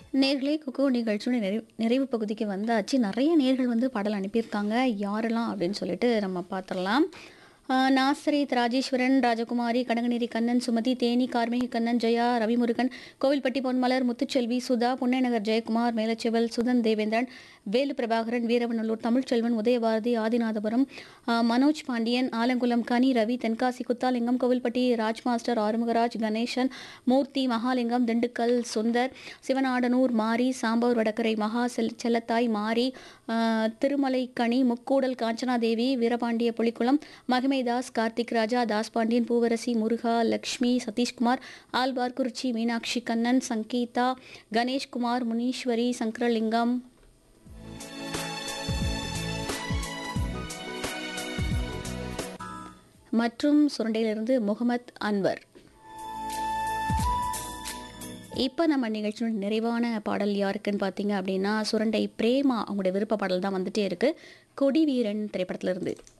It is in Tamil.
நேர்களே குக்கு நிகழ்ச்சியோட நிறைவு நிறைவு பகுதிக்கு வந்தாச்சு நிறைய நேர்கள் வந்து பாடல் அனுப்பியிருக்காங்க யாரெல்லாம் அப்படின்னு சொல்லிட்டு நம்ம பார்த்துடலாம் ஆஹ் நாசரேத் ராஜேஸ்வரன் ராஜகுமாரி கடங்கநேரி கண்ணன் சுமதி தேனி கார்மேகி கண்ணன் ஜெயா ரவிமுருகன் கோவில்பட்டி பொன்மலர் முத்துச்செல்வி சுதா புன்னைநகர் ஜெயக்குமார் மேலச்செவல் சுதன் தேவேந்திரன் வேலு பிரபாகரன் வீரவநல்லூர் தமிழ்ச்செல்வன் உதயபாரதி ஆதிநாதபுரம் ஆஹ் மனோஜ் பாண்டியன் ஆலங்குளம் கனி ரவி தென்காசி குத்தாலிங்கம் கோவில்பட்டி ராஜ் மாஸ்டர் ஆறுமுகராஜ் கணேசன் மூர்த்தி மகாலிங்கம் திண்டுக்கல் சுந்தர் சிவநாடனூர் மாரி சாம்பவர் வடகரை மகா செல் செல்லத்தாய் மாரி ஆஹ் திருமலை கனி முக்கூடல் காஞ்சனாதேவி வீரபாண்டிய புலிக்குளம் மகிமைதாஸ் கார்த்திக் ராஜா தாஸ் பாண்டியன் பூவரசி முருகா லக்ஷ்மி சதீஷ்குமார் ஆல்பார் குறிச்சி மீனாட்சி கண்ணன் சங்கீதா கணேஷ்குமார் முனீஸ்வரி சங்கரலிங்கம் மற்றும் சுரண்டையிலிருந்து முகமத் அன்வர் இப்போ நம்ம நிகழ்ச்சியோட நிறைவான பாடல் யாருக்குன்னு பார்த்தீங்க அப்படின்னா சுரண்டை பிரேமா அவங்களுடைய விருப்ப பாடல் தான் வந்துட்டே இருக்கு கொடி வீரன் திரைப்படத்துல இருந்து